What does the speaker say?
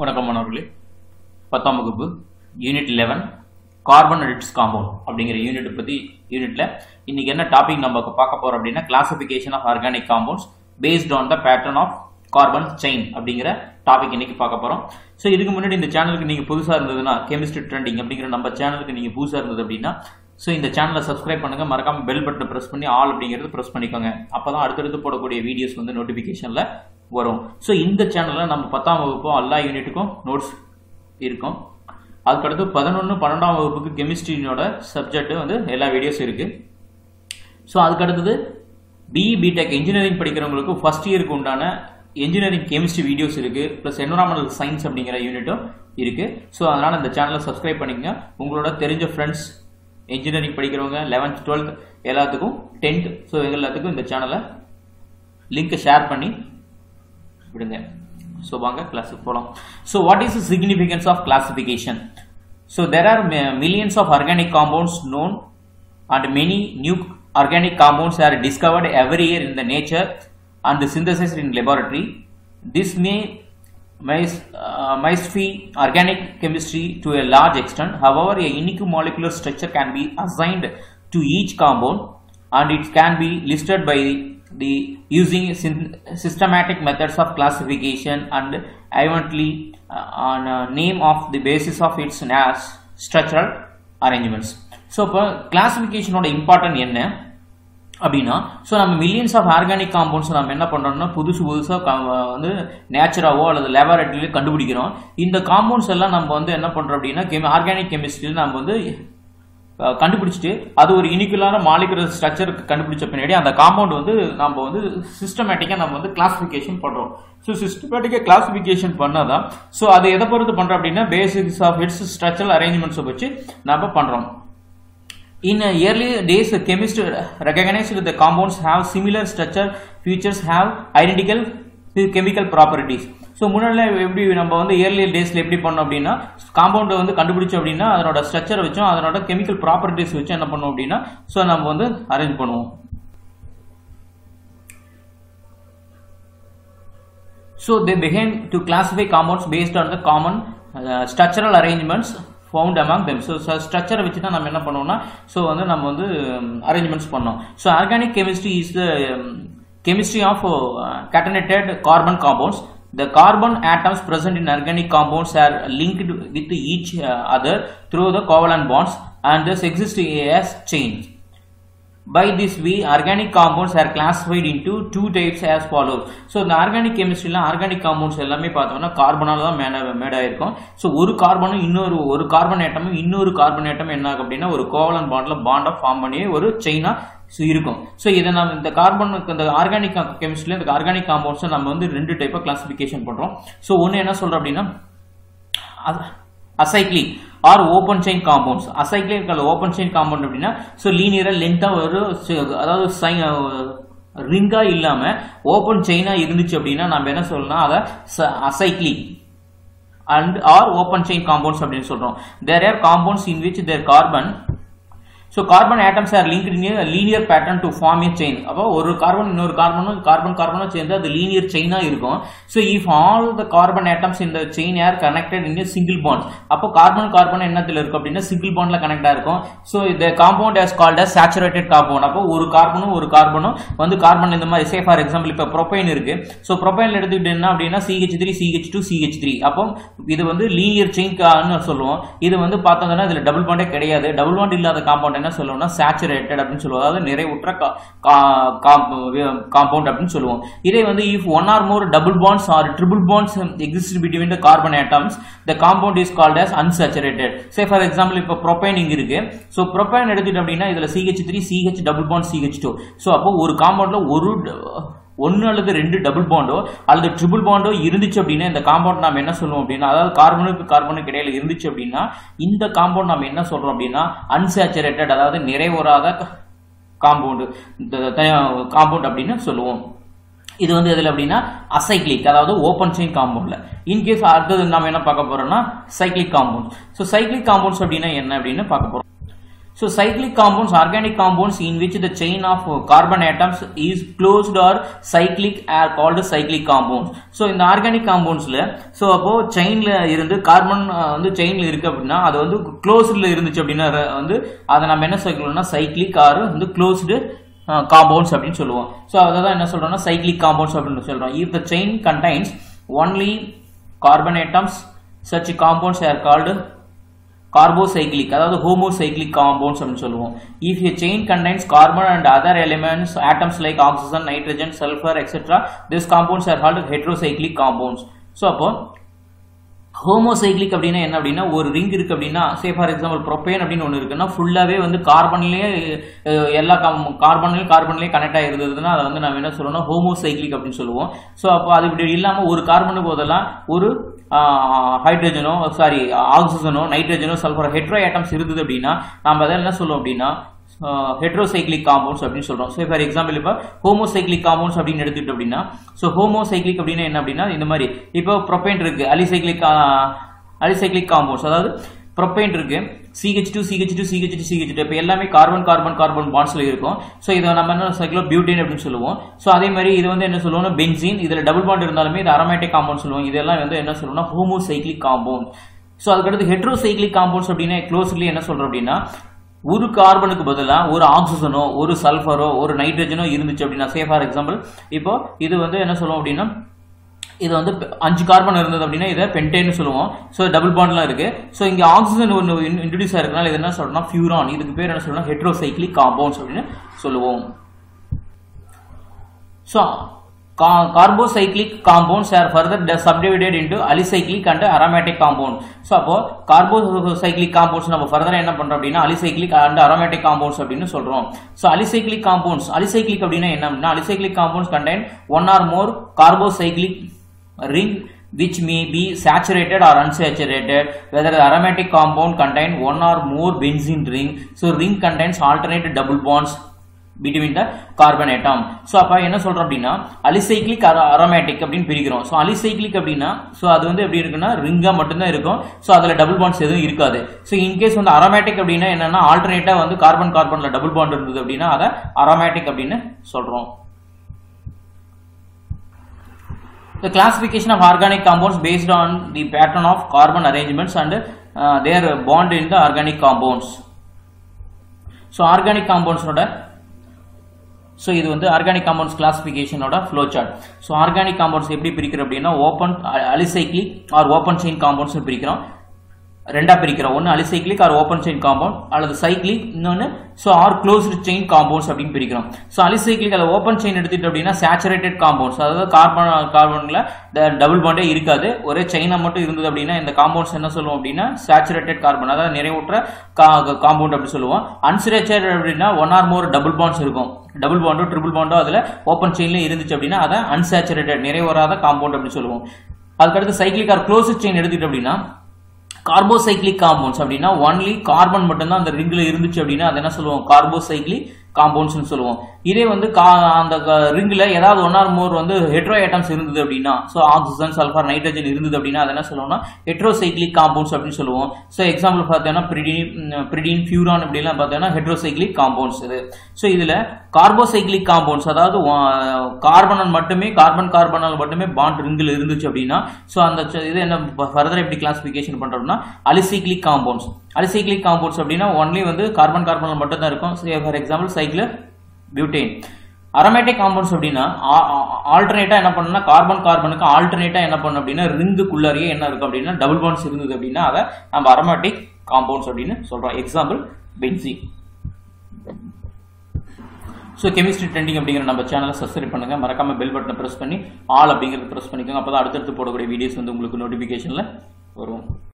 வணக்கம் மாணவர்களே பத்தாம் வகுப்பு unit eleven carbon its compound அப்படிங்கிற யூனிட் பற்றி யூனிட்ல இன்னைக்கு என்ன டாபிக் நம்ம பார்க்க போறோம் அப்படின்னா classification of organic compounds based on the pattern of carbon chain அப்படிங்கிற டாபிக் இன்னைக்கு பார்க்க போறோம் ஸோ இதுக்கு முன்னாடி இந்த சேனலுக்கு நீங்க புதுசா இருந்ததுன்னா கெமிஸ்ட்ரி ட்ரெண்டிங் அப்படிங்கிற நம்ம சேனலுக்கு நீங்க புதுசா இருந்தது அப்படின்னா ஸோ இந்த சேனலை சப்ஸ்கிரைப் பண்ணுங்க மறக்காம பெல் பட்டனை ப்ரெஸ் பண்ணி ஆல் அப்படிங்கிறது ப்ரெஸ் பண்ணிக்கோங்க அப்பதான் அடுத்தடுத்து போடக்கூடிய வீடியோஸ் வந்து நோட்டிஃபிகேஷன்ல வரும் ஸோ இந்த சேனல்ல நம்ம பத்தாம் வகுப்பும் எல்லா யூனிட்டுக்கும் நோட்ஸ் இருக்கும் அதுக்கடுத்து பதினொன்று பன்னெண்டாம் வகுப்புக்கு கெமிஸ்ட்ரியோட சப்ஜெக்ட் வந்து எல்லா வீடியோஸ் இருக்கு ஸோ அதுக்கடுத்தது பிஇ பிடெக் இன்ஜினியரிங் படிக்கிறவங்களுக்கு ஃபர்ஸ்ட் இயருக்கு உண்டான இன்ஜினியரிங் கெமிஸ்ட்ரி வீடியோஸ் இருக்கு ப்ளஸ் என்வரான்மெண்டல் சயின்ஸ் அப்படிங்கிற யூனிட்டும் இருக்கு ஸோ அதனால இந்த சேனலை சப்ஸ்கிரைப் பண்ணிக்கங்க உங்களோட தெரிஞ்ச ஃப்ரெண்ட்ஸ் இன்ஜினியரிங் படிக்கிறவங்க லெவன்த் டுவெல்த் எல்லாத்துக்கும் டென்த் ஸோ எல்லாத்துக்கும் இந்த சேனலை லிங்கை ஷேர் பண்ணி விடுங்க ஸோ வாங்க கிளாஸுக்கு போகலாம் so what is the significance of classification so there are millions of organic compounds known and many new organic compounds are discovered every year in the nature and synthesized in laboratory. This may might, uh, might be organic chemistry to a large extent. However, a unique molecular structure can be assigned to each compound and it can be listed by the using syn- systematic methods of classification and eventually uh, on a name of the basis of its nas- structural arrangements. So இப்போ கிளாசிஃபிகேஷனோட important என்ன அப்படின்னா so நம்ம millions of organic compounds நம்ம என்ன பண்ணுறோம்னா புதுசு புதுசாக வந்து நேச்சராவோ அல்லது லேபரேட்டரியிலோ கண்டுபிடிக்கிறோம் இந்த காம்பவுண்ட்ஸ் எல்லாம் நம்ம வந்து என்ன பண்ணுறோம் அப்படின்னா கெமி ஆர்கானிக் கெமிஸ்ட்ரியில் நம்ம வந்து அஹ், கண்டுபிடிச்சிட்டு அது ஒரு யூனிக்குலான மாலிகுலர் ஸ்ட்ரக்சர் கண்டுபிடிச்ச பின்னாடி அந்த காம்பவுண்ட் வந்து நம்ம வந்து சிஸ்டமேட்டிக்காக நம்ம வந்து கிளாசிஃபிகேஷன் பண்ணுறோம் ஸோ சிஸ்டமேட்டிக்காக கிளாசிஃபிகேஷன் பண்ணாதான் ஸோ அது எதை பொறுத்து பண்ணுறோம் அப்படின்னா பேசிக்ஸ் ஆஃப் இட்ஸ் ஸ்ட்ரக்சரல் அரேஞ்ச்மெண்ட்ஸை வச்சு நம்ம பண்ணுறோம் In uh, early days, the chemists recognized that the compounds have similar structure, features have identical chemical properties. So முன்னாடி எப்படி நம்ம வந்து இயர்லி டேஸில் எப்படி பண்ணோம் அப்படின்னா காம்பவுண்டை வந்து கண்டுபிடிச்சோம் அப்படின்னா அதனோட ஸ்ட்ரக்சர் வச்சும் அதனோட கெமிக்கல் ப்ராப்பர்ட்டிஸ் வச்சு என்ன பண்ணோம் அப்படின்னா ஸோ நம்ம வந்து அரேஞ்ச் பண்ணுவோம் So they began to classify compounds based on the common uh, structural arrangements found among them. So ஸ்ட்ரக்சரை வச்சு தான் நம்ம என்ன பண்ணுவோம்னா ஸோ வந்து நம்ம வந்து அரேஞ்ச்மெண்ட்ஸ் பண்ணோம் so organic chemistry is the chemistry of uh, catenated carbon compounds. The carbon atoms present in organic compounds are linked with each uh, other through the covalent bonds and thus exist as chains. By this way, organic compounds are classified into two types as follows. So இந்த organic கெமிஸ்ட்ரியில் organic compounds எல்லாமே பார்த்தோம்னா கார்பனால தான் மேட மேடாயிருக்கும் so ஒரு கார்பனும் இன்னொரு ஒரு carbon ஏட்டமும் இன்னொரு கார்பன் ஏட்டம் என்ன ஆகும் அப்படின்னா ஒரு கோவலன் பாண்டில் பாண்டை ஃபார்ம் பண்ணி ஒரு செயினா இருக்கும் ஸோ இதை நம்ம இந்த கார்பன் இந்த ஆர்கானிக் கெமிஸ்ட்ரியில் இந்த ஆர்கானிக் காம்பவுண்ட்ஸை நம்ம வந்து ரெண்டு டைப்பாக கிளாசிஃபிகேஷன் பண்ணுறோம் ஸோ ஒன்று என்ன சொல்கிறோம் அப்படின்னா acyclic or open chain compounds acyclic இருக்கிற ஓப்பன் செயின் காம்பவுண்ட் அப்படின்னா ஸோ லீனியராக லென்த்தாக ஒரு சி- அதாவது சை ரிங்கா இல்லாம ஓப்பன் செயினா இருந்துச்சு அப்படின்னா நம்ம என்ன சொல்லலாம் அதை acyclic and or open chain compounds அப்படின்னு சொல்றோம் there are compounds in which there carbon so carbon atoms are link in linear pattern to form a chain அப்போ ஒரு கார்பன் இன்னொரு கார்பனும் கார்பன் கார்பனும் சேர்ந்து அது லீனியர் செயினா இருக்கும் so if all the carbon atoms இந்த chain are connected in single bond அப்போ carbon carbon என்னத்துல இருக்கும் அப்படின்னா சிங்கிள் பாண்ட்ல கனெக்ட் ஆயிருக்கும் ஸோ இந்த compound as called as saturated compound அப்போ ஒரு கார்பனும் ஒரு கார்பனும் வந்து கார்பன் இந்த மாதிரி சே ஃபார் எக்ஸாம்பிள் இப்போ ப்ரொபைன் இருக்கு ஸோ ப்ரொபைன் எடுத்துக்கிட்டு என்ன அப்படின்னா C H three C H two C H three அப்போ இது வந்து லீனியர் செயின் சொல்லுவோம் இது வந்து பார்த்தோம்னா இதுல டபுள் பாண்டே கிடையாது டபுள் பாண்ட் இல்லாத காம்பவுண்ட் என்ன சொல்லுவோம்னா சேச்சுரேட்டட் அப்படின்னு சொல்லுவோம் அதாவது நிறைவுற்ற காம்பவுண்ட் அப்படின்னு சொல்லுவோம் இதே வந்து if one or more double bonds or triple bonds exist between the carbon atoms the compound is called as unsaturated say for example இப்போ ப்ரொபைன் இங்க இருக்கு ஸோ ப்ரொபைன் எடுத்துட்டு அப்படின்னா இதுல C H three C H double bond C H two so அப்போ ஒரு காம்பவுண்ட்ல ஒரு ஒன்று அல்லது ரெண்டு டபுள் பாண்டோ அல்லது ட்ரிபிள் பாண்டோ இருந்துச்சு அப்படின்னா இந்த காம்பவுண்ட் நாம என்ன சொல்லுவோம் அப்படின்னா அதாவது கார்பனுக்கு கார்பனுக்கு இடையில இருந்துச்சு அப்படின்னா இந்த காம்பவுண்ட் நம்ம என்ன சொல்றோம் அப்படின்னா அன்சாச்சுரேட்டட் அதாவது நிறைவுறாத காம்பவுண்டு காம்பவுண்ட் அப்படின்னு சொல்லுவோம் இது வந்து எதுல அப்படின்னா அசைக்ளிக் அதாவது ஓப்பன் செயின் காம்பவுண்ட்ல இன்கேஸ் அடுத்தது நம்ம என்ன பார்க்க போறோம்னா cyclic compound so cyclic compounds அப்படின்னா என்ன அப்படின்னு பார்க்க போறோம் So cyclic compounds, organic compounds in which the chain of carbon atoms is closed or cyclic are called cyclic compounds. So இந்த organic compoundsல so அப்போ செயின்ல இருந்து கார்பன் வந்து செயின்ல இருக்கு அப்படின்னா அது வந்து க்ளோஸ்ட்ல இருந்துச்சு அப்படின்னா வந்து அதை நம்ம என்ன சொல்லணும்னா சைக்ளிக் ஆர் வந்து க்ளோஸ்டு காம்பவுண்ட்ஸ் அப்படின்னு சொல்லுவோம் ஸோ அதை தான் என்ன சொல்றோம்னா சைக்ளிக் காம்பவுண்ட்ஸ் அப்படின்னு சொல்றோம் if the chain contains only carbon atoms such compounds are called carbocyclic அதாவது ஹோமோசைக்ளிக் காம்பவுண்ட்ஸ் அப்படின்னு சொல்லுவோம் இஃப் a chain contains carbon and other elements atoms like oxygen nitrogen sulfur etc these compounds are called heterocyclic compounds so அப்போ homocyclic அப்படின்னா என்ன அப்படின்னா ஒரு ring இருக்கு அப்படின்னா சே ஃபார் எக்ஸாம்பிள் ப்ரொப்பேன் அப்படின்னு ஒன்று இருக்குன்னா ஃபுல்லாகவே வந்து கார்பன்லேயே எல்லா கார்பன்லேயும் கார்பன்லேயே கனெக்ட் ஆகிருந்ததுன்னா அதை வந்து நம்ம என்ன சொல்லணும்னா ஹோமோசைக்ளிக் அப்படின்னு சொல்லுவோம் ஸோ அப்போ அது இப்படி இல்லாமல் ஒரு கார்பனுக்கு போதெல்லாம் ஒரு ஹைட்ரஜனோ சாரி ஆக்சிஜனோ நைட்ரஜனோ சல்ஃபர் ஹெட்ரோ ஆட்டம்ஸ் இருந்தது அப்படின்னா நம்ம அதை என்ன சொல்லுவோம் அப்படின்னா ஹெட்ரோசைக்ளிக் காம்பவுண்ட்ஸ் அப்படின்னு சொல்றோம் ஸோ ஃபார் எக்ஸாம்பிள் இப்போ ஹோமோசைக்ளிக் காம்பவுண்ட்ஸ் அப்படின்னு எடுத்துக்கிட்டோம் அப்படின்னா ஸோ ஹோமோசைக்ளிக் அப்படின்னா என்ன அப்படின்னா இந்த மாதிரி இப்போ ப்ரொபைன் இருக்கு அலிசைக்ளிக் அலிசைக்ளிக் காம்பவுண்ட்ஸ் அதாவது ப்ரொபைன் இருக்கு C H two C H two C H two C H two இப்போ எல்லாமே கார்பன் கார்பன் கார்பன் பாண்ட்ஸ்ல இருக்கும் ஸோ இதை நம்ம என்ன சைக்கிளோ பியூட்டின் அப்படின்னு சொல்லுவோம் ஸோ அதே மாதிரி இது வந்து என்ன சொல்லுவோம்னா பென்சின் இதில் டபுள் பாண்ட் இருந்தாலுமே இது அரோமேட்டிக் காம்பவுண்ட் சொல்லுவோம் இதெல்லாம் வந்து என்ன சொல்லுவோம்னா ஹோமோசைக்ளிக் காம்பவுண்ட் ஸோ அதுக்கடுத்து ஹெட்ரோசைக்ளிக் காம்பவுண்ட்ஸ் அப்படின்னா க்ளோஸ்லி என்ன சொல்றோம் அப்படின்னா ஒரு கார்பனுக்கு பதிலாக ஒரு ஆக்சிஜனோ ஒரு சல்ஃபரோ ஒரு நைட்ரஜனோ இருந்துச்சு அப்படின்னா சே ஃபார் எக்ஸாம்பிள் இப்போ இது வந்து என்ன சொல்லுவோம் அப்படின்னா இது வந்து அஞ்சு கார்பன் இருந்தது அப்படின்னா இதை பென்டேன்னு சொல்லுவோம் ஸோ டபுள் பாண்ட்லாம் இருக்கு ஸோ இங்கே ஆக்சிஜன் ஒன்று இன்ட்ரடியூஸ் ஆயிருக்கனால இது என்ன சொல்றோம்னா ஃபியூரான் இதுக்கு பேர் என்ன சொல்லணும் ஹெட்ரோசைக்ளிக் காம்பவுண்ட்ஸ் அப்படின்னு சொல்லுவோம் so carbocyclic compounds are further subdivided into alicyclic and aromatic compound so அப்போ carbocyclic compounds நம்ம ஃபர்தரா என்ன பண்றோம் அப்படின்னா alicyclic and aromatic compounds அப்படின்னு சொல்றோம் ஸோ alicyclic compounds alicyclic அப்படின்னா என்ன அப்படின்னா alicyclic compounds contain one or more carbocyclic ring which may be saturated or unsaturated whether the aromatic compound contain one or more benzene ring so ring contains alternate double bonds between the carbon atom so அப்போ என்ன சொல்றோம் அப்படின்னா alicyclic aromatic அப்படின்னு பிரிக்கிறோம் so alicyclic அப்படின்னா so அது வந்து எப்படி இருக்குன்னா ரிங்கா மட்டும்தான் இருக்கும் ஸோ அதில் டபுள் பாண்ட்ஸ் எதுவும் இருக்காது ஸோ இன்கேஸ் வந்து அரோமேட்டிக் அப்படின்னா என்னன்னா ஆல்டர்னேட்டா வந்து கார்பன் கார்பன்ல டபுள் பாண்ட் இருந்தது அப்படின்னா அதை அரோமேட்டிக் அப்படின்னு சொல்றோம் The classification of organic compounds based on the pattern of carbon arrangements and uh, their bond in the organic compounds. So organic காம்பவுண்ட்ஸோட ஸோ இது வந்து ஆர்கானிக் காம்பவுண்ட்ஸ் கிளாசிஃபிகேஷனோட flow chart so organic compounds எப்படி பிரிக்கிறோம் அப்படின்னா open alicyclic or open chain compounds பிரிக்கிறோம் ரெண்டா பிரிக்கிறோம் ஒன்று alicyclic or open chain compound அல்லது சைக்ளிக் இன்னொன்று so or closed chain compounds அப்படின்னு பிரிக்கிறோம் ஸோ அலிசைக்ளிக் அதை ஓப்பன் செயின் எடுத்துட்டு அப்படின்னா சேச்சுரேட்டட் காம்பவுண்ட்ஸ் அதாவது கார்பன் கார்பன்ல டபுள் பாண்டே இருக்காது ஒரே செயினா மட்டும் இருந்தது அப்படின்னா இந்த காம்பவுண்ட்ஸ் என்ன சொல்லுவோம் அப்படின்னா சேச்சுரேட்டட் கார்பன் அதாவது நிறைவுற்ற காம்பவுண்ட் அப்படி சொல்லுவோம் அன்சுரேச்சர்ட் அப்படின்னா one or more double bonds இருக்கும் டபுள் பாண்டோ ட்ரிபிள் பாண்டோ அதில் ஓப்பன் செயின்ல இருந்துச்சு அப்படின்னா அதை அன்சேச்சுரேட்டட் நிறைவராத காம்பவுண்ட் அப்படின்னு சொல்லுவோம் அதுக்கடுத்து சைக்ளிக் ஆர் க்ளோஸ் செயின் எடுத்துட்டு அப்படின்னா கார்போசைக்ளிக் காம்பவுண்ட்ஸ் அப்படின்னா ஒன்லி கார்பன் மட்டும்தான் அந்த ரிங்ல இருந்துச்சு அப்படின்னா அதை என்ன சொல்லுவோம் கார்போசைக்ளிக் காம்பவுண்ட்ஸ் சொல்லுவோம் இதே வந்து அந்த ரிங்ல ஏதாவது ஒன் ஆர் மோர் வந்து ஹெட்ரோ ஐட்டம்ஸ் இருந்தது அப்படின்னா ஸோ ஆக்சிஜன் சல்ஃபர் நைட்ரஜன் இருந்தது அப்படின்னா அதை என்ன சொல்லுவோம்னா ஹெட்ரோசைக்ளிக் காம்பவுண்ட்ஸ் அப்படின்னு சொல்லுவோம் ஸோ எக்ஸாம்பிள் பார்த்தோம்னா பிரிடின் பிரிடின் ஃபியூரான் அப்படிலாம் பார்த்தோம்னா ஹெட்ரோசைக்ளிக் காம்பவுண்ட்ஸ் இது ஸோ இதுல கார்போசைக்ளிக் காம்பவுண்ட்ஸ் அதாவது கார்பனால் மட்டுமே கார்பன் கார்பனால் மட்டுமே பாண்ட் ரிங்கில் இருந்துச்சு அப்படின்னா ஸோ அந்த இது என்ன ஃபர்தர் எப்படி கிளாசிஃபிகேஷன் பண்றோம்னா அலிசைக்ளிக் காம்பவுண்ட்ஸ் அலிசைக்ளிக் காம்பவுண்ட்ஸ் அப்படின்னா ஒன்லி வந்து கார்பன் கார்பனால் மட்டும் தான் இருக்கும் for example cyclobutane aromatic compounds அப்படின்னா ஆல்டர்னேட்டா என்ன பண்ணணும்னா கார்பன் கார்பனுக்கு ஆல்டர்னேட்டா என்ன பண்ணும் அப்படின்னா ரிங்குக்குள்ளாரியே என்ன இருக்கும் அப்படின்னா டபுள் பாண்ட்ஸ் இருந்தது அப்படின்னா அதை நம்ம அரோமேட்டிக் காம்பவுண்ட்ஸ் அப்படின்னு சொல்றோம் example benzene so chemistry trending அப்படிங்கிற நம்ம சேனலை சப்ஸ்கிரைப் பண்ணுங்க மறக்காம பெல் பட்டனை ப்ரெஸ் பண்ணி ஆல் அப்படிங்கிறத ப்ரெஸ் பண்ணிக்கோங்க அப்போ தான் அடுத்தடுத்து போடக்கூடிய வீடியோஸ் வந்து உங்களுக்கு நோட்டிஃபிகேஷனில் வரும்